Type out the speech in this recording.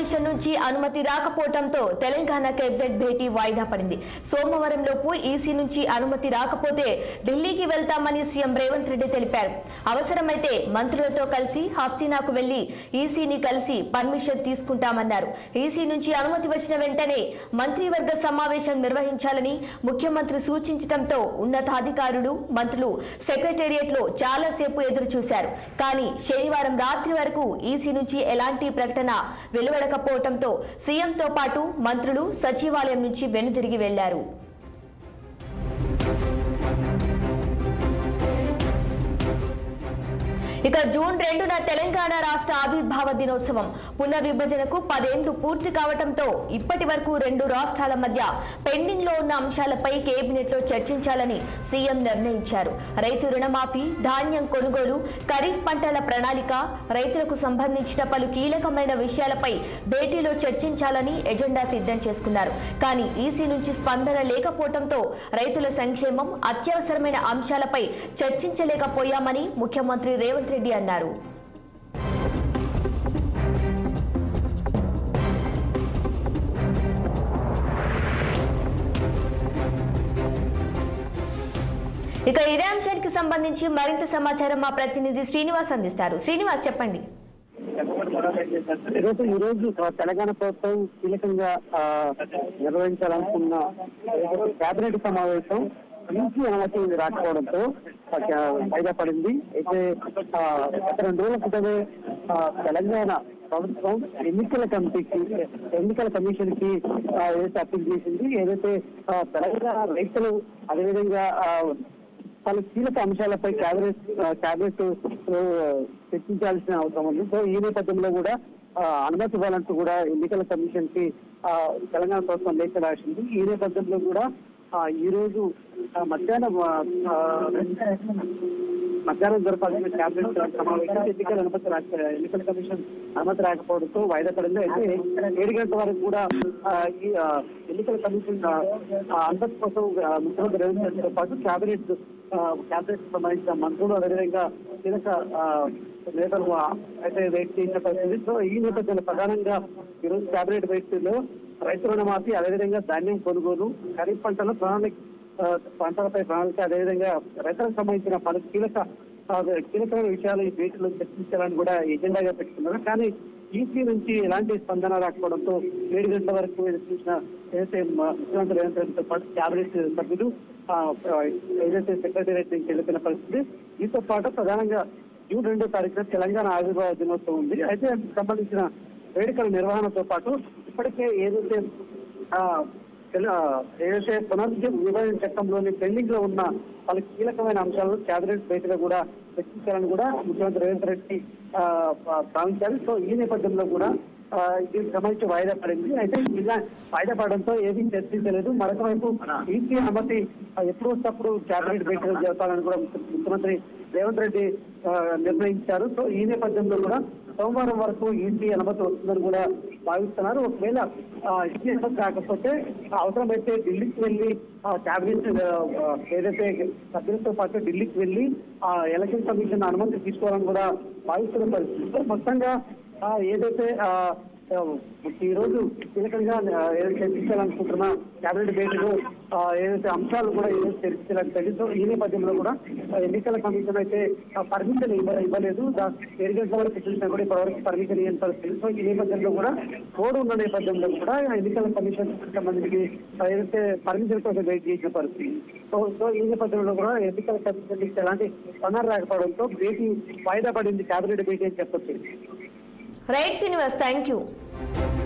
సమావేశం నుంచి అనుమతి రాకపోవడంతో తెలంగాణ కేబినెట్ భేటీ వాయిదా పడింది సోమవారం లోపు ఈసీ నుంచి అనుమతి రాకపోతే ఢిల్లీకి వెళ్తామని సీఎం రేవంత్ రెడ్డి తెలిపారు అవసరమైతే మంత్రులతో కలిసి హస్తినాకు వెళ్లి ఈసీని కలిసి పర్మిషన్ తీసుకుంటామన్నారు ఈసీ నుంచి అనుమతి వచ్చిన వెంటనే మంత్రివర్గ సమావేశం నిర్వహించాలని ముఖ్యమంత్రి సూచించడంతో ఉన్నతాధికారులు మంత్రులు సెక్రటేరియట్ లో చాలాసేపు ఎదురు చూశారు కానీ శనివారం రాత్రి వరకు ఈసీ నుంచి ఎలాంటి ప్రకటన వెలువడకపోవడంతో సీఎంతో పాటు మంత్రులు సచివాలయం నుంచి వెనుదిరిగి వెళ్లారు ఇక జూన్ రెండున తెలంగాణ రాష్ట్ర ఆవిర్భావ దినోత్సవం పునర్విభజనకు పదేండ్లు పూర్తి కావడంతో ఇప్పటి వరకు రెండు రాష్ట్రాల మధ్య పెండింగ్ లో ఉన్న అంశాలపై కేబినెట్ లో చర్చించాలని సీఎం నిర్ణయించారు రైతు రుణమాఫీ ధాన్యం కొనుగోలు ఖరీఫ్ పంటల ప్రణాళిక రైతులకు సంబంధించిన పలు కీలకమైన విషయాలపై భేటీలో చర్చించాలని ఎజెండా సిద్ధం చేసుకున్నారు కానీ ఈసీ నుంచి స్పందన లేకపోవడంతో రైతుల సంక్షేమం అత్యవసరమైన అంశాలపై చర్చించలేకపోయామని ముఖ్యమంత్రి రేవంత్ రెడ్డి అన్నారు ఇక ఇదే అంశానికి సంబంధించి మరింత సమాచారం మా ప్రతినిధి శ్రీనివాస్ అందిస్తారు శ్రీనివాస్ చెప్పండి ఈరోజు ఈ రోజు తెలంగాణ ప్రభుత్వం కీలకంగా ఆ, నిర్వహించాలనుకున్న కేబినెట్ సమావేశం నుంచి అనుమతి రాకపోవడంతో ఆ, వాయిదా పడింది అయితే ఆ, గత రెండు రోజుల క్రితమే ఆ, తెలంగాణ ప్రభుత్వం ఎన్నికల కమిటీకి ఎన్నికల కమిషన్ కి ఆ, ఏదైతే అప్పీల్ చేసింది ఏదైతే ఆ, తెలంగాణ రైతులు అదేవిధంగా ఆ, పలు కీలక అంశాలపై కేబినెట్ కేబినెట్ చర్చించాల్సిన అవసరం ఉంది సో ఈ నేపథ్యంలో కూడా ఆ, అనుమతి ఇవ్వాలంటూ కూడా ఎన్నికల కమిషన్ కి ఆ, తెలంగాణ ప్రభుత్వం లేఖ రాసింది ఈ నేపథ్యంలో కూడా ఆ, ఈ రోజు ఆ, మధ్యాహ్నం ఆ, ఆ, మధ్యాహ్నం జరపాల్సిన కేబినెట్ సమావేశం ఎన్నికల అనుమతి రాక ఎన్నికల కమిషన్ అనుమతి రాకపోవడంతో వాయిదా పడింది అయితే ఏడు గంటల వరకు కూడా ఆ, ఈ ఆ, ఎన్నికల కమిషన్ ఆ, ఆ, అనుమతి కోసం ఆ, ముఖ్యమంత్రి రేవంత్ రెడ్డితో పాటు కేబినెట్ కేబినెట్ సంబంధించిన మంత్రులు అదేవిధంగా కీలక ఆ, నేతలు ఆ, అయితే వెయిట్ చేసిన పరిస్థితి సో ఈ నేపథ్యంలో ప్రధానంగా ఈరోజు కేబినెట్ భేటీలో రైతు రుణమాఫీ అదేవిధంగా ధాన్యం కొనుగోలు ఖరీఫ్ పంటల ప్రణాళిక ఆ, పంటలపై ప్రణాళిక అదేవిధంగా రైతులకు సంబంధించిన పలు కీలక ఆ, కీలకమైన విషయాలు ఈ భేటీలో చర్చించాలని కూడా ఎజెండాగా పెట్టుకున్నారు కానీ ఈసీ నుంచి ఎలాంటి స్పందన రాకపోవడంతో ఏడు గంటల వరకు ఎదురు చూసిన ఏదైతే మ- ముఖ్యమంత్రి రేవంత్ రెడ్డితో పాటు క్యాబినెట్ సభ్యులు ఆ, ఆ, ఏదైతే సెక్రటేరియట్ నుంచి వెళ్ళిపోయిన పరిస్థితి దీంతో పాటు ప్రధానంగా జూన్ రెండో తారీఖున తెలంగాణ ఆవిర్భావ దినోత్సవం ఉంది అయితే అందుకు సంబంధించిన వేడుకల నిర్వహణతో పాటు ఇప్పటికే ఏదైతే ఆ, తెల- ఏదైతే పునర్విభజన చట్టంలోని పెండింగ్ లో ఉన్న పలు కీలకమైన అంశాలను కేబినెట్ భేటీలో కూడా చర్చించాలని కూడా ముఖ్యమంత్రి రేవంత్ రెడ్డి ఆ, ఆ, భావించారు సో ఈ నేపథ్యంలో కూడా ఆ, దీనికి సంబంధించి వాయిదా పడింది అయితే ఇలా వాయిదా పడడంతో ఏమీ చర్చించలేదు మరొక వైపు ఈసీ అనుమతి ఆ, ఎప్పుడు వస్తప్పుడు కేబినెట్ భేటీలో జరపాలని కూడా ముఖ్య- ముఖ్యమంత్రి రేవంత్ రెడ్డి ఆ, నిర్ణయించారు సో ఈ నేపథ్యంలో కూడా సోమవారం వరకు ఈసీ అనుమతి వస్తుందని కూడా భావిస్తున్నారు ఒకవేళ ఆ, ఈసీ అనుమతి రాకపోతే అవసరమైతే ఢిల్లీకి వెళ్ళి ఆ, కేబినెట్ ఆ, ఆ, ఏదైతే సభ్యులతో పాటు ఢిల్లీకి వెళ్ళి ఆ ఎలక్షన్ కమిషన్ అనుమతి తీసుకోవాలని కూడా భావిస్తున్న పరిస్థితి సో మొత్తంగా ఆ, ఏదైతే ఆ, ఆ, ఈ రోజు కీలకంగా ఆ, ఏదైతే చర్చించాలనుకుంటున్న కేబినెట్ భేటీలో ఆ, ఏదైతే అంశాలు కూడా ఈరోజు చర్చించాలని తెలియదు ఈ నేపథ్యంలో కూడా ఆ, ఎన్నికల కమిషన్ అయితే పర్మిషన్ ఇవ్వ ఇవ్వలేదు దా- ఏడు గంటల వరకు చూసినా కూడా ఇప్పటివరకు పర్మిషన్ ఇవ్వని పరిస్థితి సో ఈ నేపథ్యంలో కూడా కోడ్ ఉన్న నేపథ్యంలో కూడా ఎన్నికల కమిషన్ సంబంధించి ఆ, ఏదైతే పర్మిషన్ కోసం వెయిట్ చేసిన పరిస్థితి సో సో ఈ నేపథ్యంలో కూడా ఎన్నికల కమిషన్ నుంచి ఎలాంటి స్పందన రాకపోవడంతో భేటీ వాయిదా పడింది కేబినెట్ భేటీ అని చెప్పొచ్చు రైట్ శ్రీనివాస్ థ్యాంక్ యూ